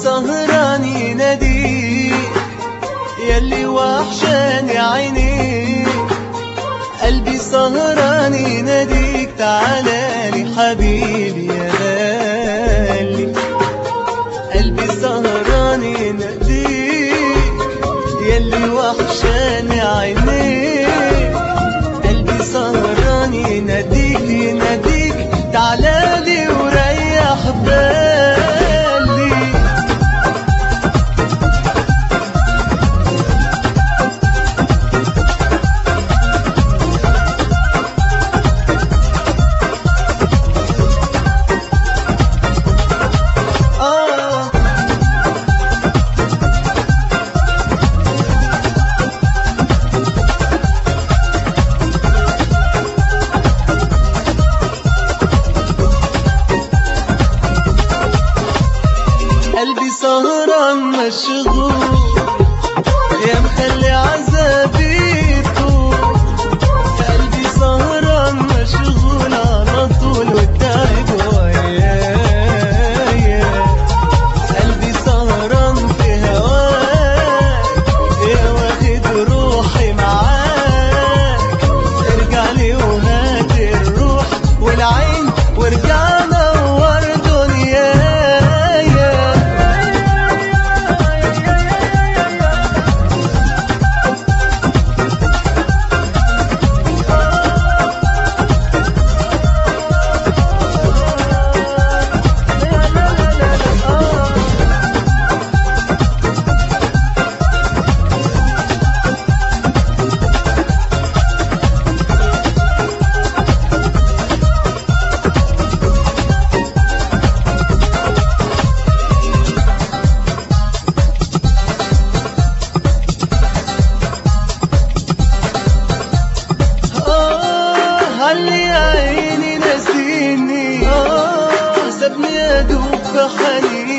سهران يناديك يلي وحشاني عينيك قلبي سهران يناديك تعالى لي حبيبي يا غالي قلبي سهران يناديك يلي وحشاني عينيك قلبي سهران يناديك يناديك تعالى لي وريح بالي آه قلبي سهران مشغول يا مخلي عذابي يطول قلبي سهران مشغول على طول والتعب ويايا قلبي سهران في هواك يا واخد روحي معاك ارجع لي وهات الروح والعين وارجع نور دنيايا آه هلي يا عيني ناسيني آه سابني أدوب في حنين